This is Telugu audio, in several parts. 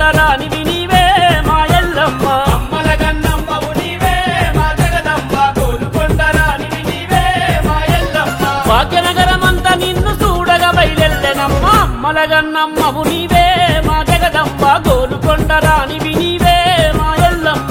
రానివి నీవే మా ఎల్లమ్మ అమ్మల గన్నమ్మవు నీవే మా జగదమ్మ గోలుకొండ రాణివి నీవే మా ఎల్లమ్మ భాగ్యనగరమంతా నిన్ను చూడగా బయలెల్లెనమ్మ అమ్మలగన్నమ్మవు నీవే మా జగదంబ గోలుకొండ రానివి నీవే మా ఎల్లమ్మ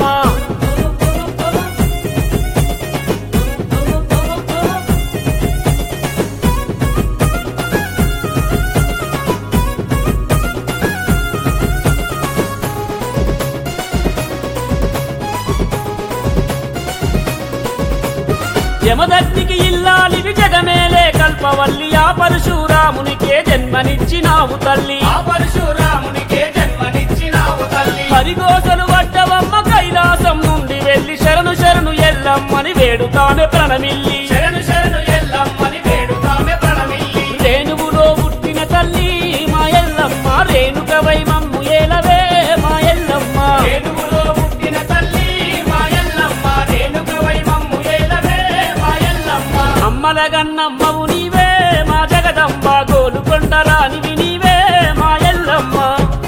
యమదగ్నికి ఇల్లాలివి జగమేలే కల్పవల్లి ఆ పరశురామునికే జన్మనిచ్చినావు తల్లి ఆ పరశురామునికే జన్మనిచ్చినావు తల్లి హరిగోసలు వడ్డవమ్మ కైలాసం నుండి వెళ్ళి శరణు శరణు ఎల్లమ్మని వేడుతామె ప్రణమిల్లి శరణు శరణు ఎల్లమ్మని వేడుతామె ప్రణమిల్లి రేణువులో పుట్టిన తల్లి మా ఎల్లమ్మ రేణుకవై మమ్ము ఏలవే మా ఎల్లమ్మ రేణువులో పుట్టిన తల్లి మా ఎల్లమ్మ రేణుకవై మమ్ము ఏలవే మా ఎల్లమ్మ అమ్మలగన్నమ్మవు నీవే మా జగదంబ గోలుకొండ రానివి నీవే మా ఎల్లమ్మ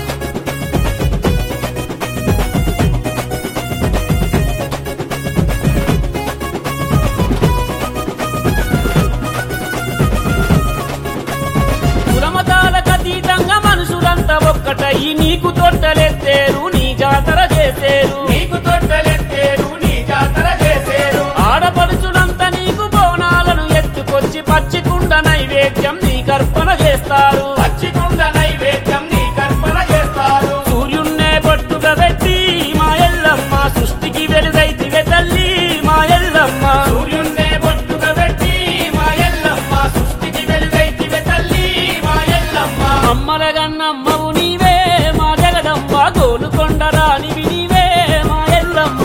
కులమతాలకు అతీతంగా మనుషులంతా ఒక్కటయ్యి నీకు తొట్టలెత్తేరు నీ జాతర చేసేరు నీకు తొట్టలెత్తేరు నీ జాతర చేసేరు ఆడపడుచులంతా నీకు బోనాలను ఎత్తుకొచ్చి పచ్చికుండ నైవేద్యం నీ కర్పణ చేస్తారు పచ్చికుండ నైవేద్యం నీ కర్పణ చేస్తారు సూర్యున్నే పట్టుగా పెట్టి మా ఎల్లమ్మ సృష్టికి వెలుగైతివే తల్లి మా ఎల్లమ్మ సూర్యున్నే బొట్టుగా పెట్టి మా ఎల్లమ్మ సృష్టికి వెలుగైతివే తల్లి మా ఎల్లమ్మ అమ్మలగన్నమ్మవు నీవే మా జగదంబ గోలుకొండ రానివి నీవే మా ఎల్లమ్మ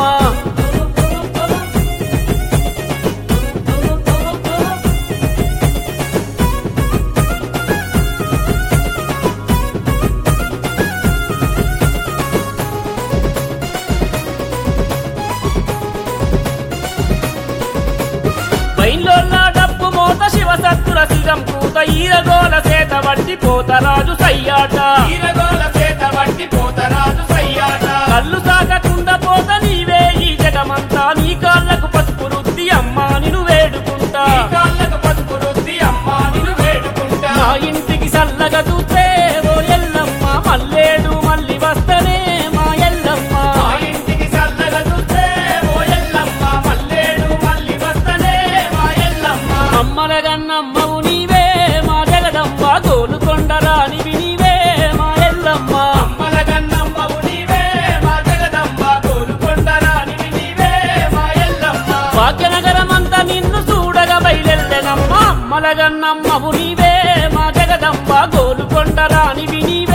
బైన్లోన్న డప్పు మోత శివసత్తుల సిగం కూత ఈరగోల సేత వట్టి పోతరాజు సయ్యాట ఈరగోల చేత వట్టి పోతరాజు సయ్యాట కళ్ళు సాగకుండా పోత నీవే ఈ జగమంతా నీ కాళ్ళకు పసుపు రుద్ది అమ్మా నిన్ను వేడుకుంటా నీ కాళ్ళకు పసుపు రుద్ది అమ్మ నిన్ను వేడుకుంటా మా ఇంటికి చల్లగా చూస్తే ఓ ఎల్లమ్మ మల్లేడు మళ్ళీ వస్తనే మా ఎల్లమ్మ మా ఇంటికి చల్లగా చూస్తే ఓ ఎల్లమ్మ మల్లేడు మళ్ళీ వస్తనే మా ఎల్లమ్మ అమ్మలగన్నమ్మవు నీవే మా జగదమ్మ గోలుకొండ రానివి నీవే మా ఎల్లమ్మ అమ్మల గన్నమ్మవు నీవే మా జగదమ్మ గోలుకొండ రాణివి నీవే మా ఎల్లమ్మ భాగ్యనగరమంతా నిన్ను చూడగా బయలెల్లెనమ్మ అమ్మలగన్నమ్మవు నీవే మా జగదంబ గోలుకొండ రానివి నీవే